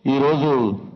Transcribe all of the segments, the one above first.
ఈరోజు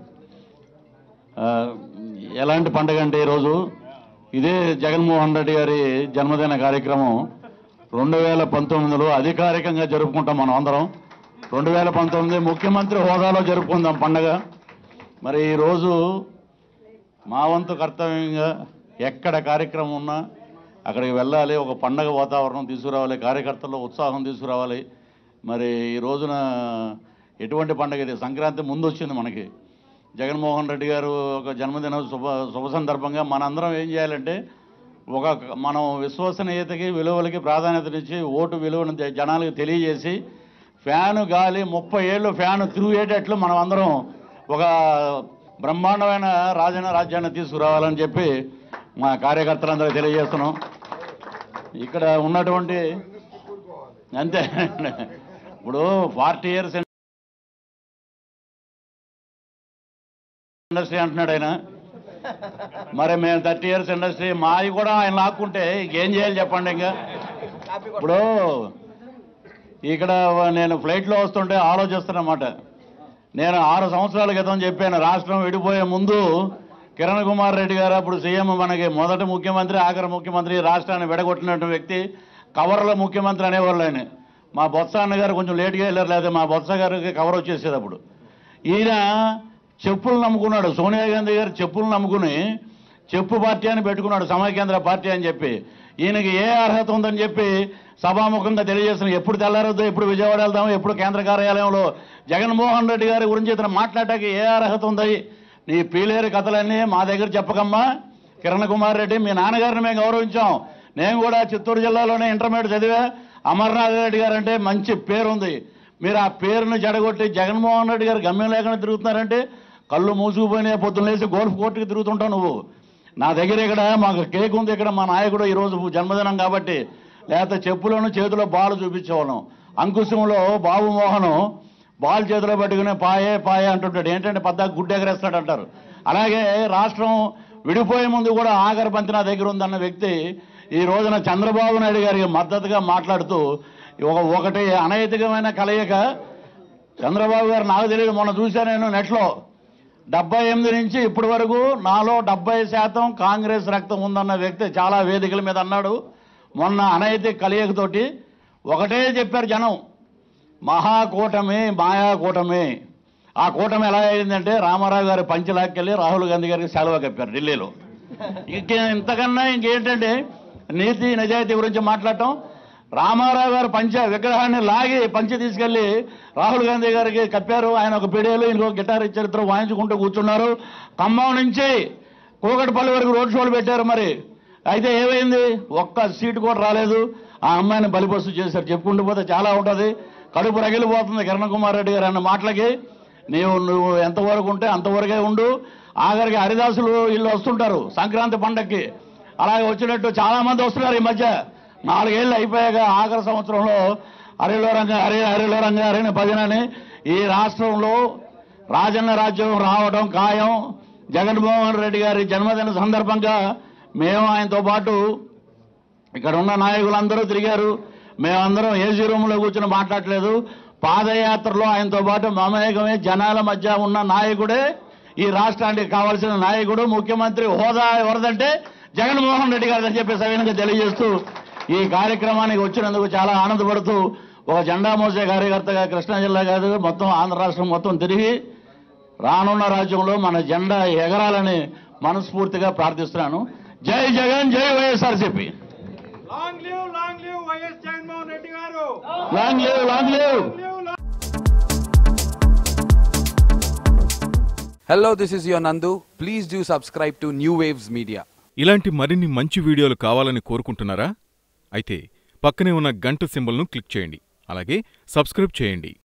ఆ, ఎలాంటి పండుగ అంటే ఈరోజు ఇదే జగన్మోహన్ రెడ్డి గారి జన్మదిన కార్యక్రమం రెండు వేల పంతొమ్మిదిలో అధికారికంగా జరుపుకుంటాం మనం అందరం రెండు వేల పంతొమ్మిది ముఖ్యమంత్రి హోదాలో జరుపుకుందాం పండగ మరి ఈరోజు మా వంతు కర్తవ్యంగా ఎక్కడ కార్యక్రమం ఉన్నా అక్కడికి వెళ్ళాలి ఒక పండగ వాతావరణం తీసుకురావాలి కార్యకర్తల్లో ఉత్సాహం తీసుకురావాలి మరి ఈ రోజున ఎటువంటి పండగ ఇది సంక్రాంతి ముందు వచ్చింది మనకి జగన్మోహన్ రెడ్డి గారు ఒక జన్మదిన శుభ శుభ సందర్భంగా మనందరం ఏం చేయాలంటే ఒక మనం విశ్వసనీయతకి విలువలకి ప్రాధాన్యతనిచ్చి ఓటు విలువను జ- జనాలకు తెలియజేసి ఫ్యాను గాలి ముప్పై ఏళ్ళు ఫ్యాను తిరిగేటట్లు మనం అందరం ఒక బ్రహ్మాండమైన రాజన రాజ్యాన్ని తీసుకురావాలని చెప్పి మా కార్యకర్తలందరూ తెలియజేస్తున్నాం ఇక్కడ ఉన్నటువంటి అంతే ఇప్పుడు ఫార్టీ ఇయర్స్ ఇండస్ట్రీ అంటున్నాడు ఆయన మరి మేము థర్టీ ఇయర్స్ ఇండస్ట్రీ మావి కూడా ఆయన లాక్కుంటే ఇంకేం చేయాలి చెప్పండి ఇంకా ఇప్పుడు ఇక్కడ నేను ఫ్లైట్లో వస్తుంటే ఆలోచిస్తున్నమాట నేను ఆరు సంవత్సరాల క్రితం చెప్పాను రాష్ట్రం విడిపోయే ముందు కిరణ్ కుమార్ రెడ్డి గారు అప్పుడు సీఎం మనకి మొదటి ముఖ్యమంత్రి ఆఖరి ముఖ్యమంత్రి రాష్ట్రాన్ని విడగొట్టినటువంటి వ్యక్తి కవర్ల ముఖ్యమంత్రి అనేవాళ్ళు ఆయన మా బొత్స అన్న గారు కొంచెం లేట్గా వెళ్ళారు లేదా మా బొత్స గారికి కవర్ వచ్చేసేది అప్పుడు ఈయన చెప్పులు నమ్ముకున్నాడు సోనియా గాంధీ గారు చెప్పులు నమ్ముకుని చెప్పు పార్టీ అని పెట్టుకున్నాడు సమైకేంద్ర పార్టీ అని చెప్పి ఈయనకి ఏ అర్హత ఉందని చెప్పి సభాముఖంగా తెలియజేసిన ఎప్పుడు తెల్లారొద్దు ఎప్పుడు విజయవాడ వెళ్దాము ఎప్పుడు కేంద్ర కార్యాలయంలో జగన్మోహన్ రెడ్డి గారి గురించి ఇతను మాట్లాడటానికి ఏ అర్హత ఉంది నీ పీలేరు కథలన్నీ మా దగ్గర చెప్పకమ్మా కిరణ్ కుమార్ రెడ్డి మీ నాన్నగారిని మేము గౌరవించాం నేను కూడా చిత్తూరు జిల్లాలోనే ఇంటర్మీడియట్ చదివా అమర్నాథ్ రెడ్డి గారు అంటే మంచి పేరు ఉంది మీరు ఆ పేరును జడగొట్టి జగన్మోహన్ రెడ్డి గారు గమ్యం లేకుండా తిరుగుతున్నారంటే కళ్ళు మూసుకుపోయినాయి పొద్దున్న లేచి గోల్ఫ్ కోర్టుకి తిరుగుతుంటావు నువ్వు నా దగ్గర ఇక్కడ మాకు కేక్ ఉంది ఇక్కడ మా నాయకుడు ఈరోజు జన్మదినం కాబట్టి లేకపోతే చెప్పులను చేతిలో బాల్ చూపించేవాళ్ళం అంకుశంలో బాబు మోహను బాల్ చేతిలో పెట్టుకుని పాయే పాయే అంటుంటాడు ఏంటంటే పెద్ద గుడ్డ ఎగరేస్తాడు అంటారు అలాగే రాష్ట్రం విడిపోయే ముందు కూడా ఆఖరి పంతి నా దగ్గర ఉందన్న వ్యక్తి ఈ రోజున చంద్రబాబు నాయుడు గారికి మద్దతుగా మాట్లాడుతూ ఒక ఒకటి అనైతికమైన కలయిక చంద్రబాబు గారు నాకు తెలియదు మొన్న చూశాను నేను నెట్లో డెబ్బై ఎనిమిది నుంచి ఇప్పటి వరకు నాలో డెబ్బై శాతం కాంగ్రెస్ రక్తం ఉందన్న వ్యక్తి చాలా వేదికల మీద అన్నాడు మొన్న అనైతిక కలియకతోటి ఒకటే చెప్పారు జనం మహాకూటమి మాయా కూటమి ఆ కూటమి ఎలా అయిందంటే రామారావు గారి పంచలాక్కెళ్ళి రాహుల్ గాంధీ గారికి సెలవు కప్పారు ఢిల్లీలో ఇంకే ఇంతకన్నా ఇంకేంటంటే నీతి నిజాయితీ గురించి మాట్లాడటం రామారావు గారు పంచ విగ్రహాన్ని లాగి పంచి తీసుకెళ్లి రాహుల్ గాంధీ గారికి కప్పారు ఆయన ఒక పిడియలు ఇంకో గిటార్ చరిత్ర వాయించుకుంటూ కూర్చున్నారు ఖమ్మం నుంచి కూకటిపల్లి వరకు రోడ్ షోలు పెట్టారు మరి అయితే ఏమైంది ఒక్క సీటు కూడా రాలేదు ఆ అమ్మాయిని బలిపస్తు చేశారు చెప్పుకుంటూ పోతే చాలా ఉంటుంది కడుపు రగిలిపోతుంది కిరణ్ కుమార్ రెడ్డి గారు అన్న మాటలకి నీవు నువ్వు ఎంతవరకు ఉంటే అంతవరకే ఉండు ఆఖరికి హరిదాసులు వీళ్ళు వస్తుంటారు సంక్రాంతి పండక్కి అలాగే వచ్చినట్టు చాలా మంది వస్తున్నారు ఈ మధ్య నాలుగేళ్ళు అయిపోయాక ఆఖరి సంవత్సరంలో హరిలో రంగ హరి హరిలో రంగ హరిని భజనని ఈ రాష్ట్రంలో రాజన్న రాజ్యం రావడం ఖాయం జగన్మోహన్ రెడ్డి గారి జన్మదిన సందర్భంగా మేము ఆయనతో పాటు ఇక్కడ ఉన్న నాయకులందరూ తిరిగారు మేమందరం ఏసీ రూమ్లో కూర్చొని మాట్లాడలేదు పాదయాత్రలో ఆయనతో పాటు మమేకమే జనాల మధ్య ఉన్న నాయకుడే ఈ రాష్ట్రానికి కావాల్సిన నాయకుడు ముఖ్యమంత్రి హోదా ఎవరిదంటే జగన్మోహన్ రెడ్డి గారు అని చెప్పి సవినంగా తెలియజేస్తూ ఈ కార్యక్రమానికి వచ్చినందుకు చాలా ఆనందపడుతూ ఒక జెండా మోసే కార్యకర్తగా కృష్ణా జిల్లా కాదు మొత్తం ఆంధ్ర రాష్ట్రం మొత్తం తిరిగి రానున్న రాజ్యంలో మన జెండా ఎగరాలని మనస్ఫూర్తిగా ప్రార్థిస్తున్నాను జై జగన్ జై YSRCP long live long live YS Jaganmohan Reddy గారు long live long live live long Hello, this is your Nandu. Please do subscribe to New Waves Media. ఇలాంటి మరిన్ని మంచి వీడియోలు కావాలని కోరుకుంటున్నారా అయితే పక్కనే ఉన్న గంట సింబల్ను క్లిక్ చేయండి అలాగే సబ్స్క్రైబ్ చేయండి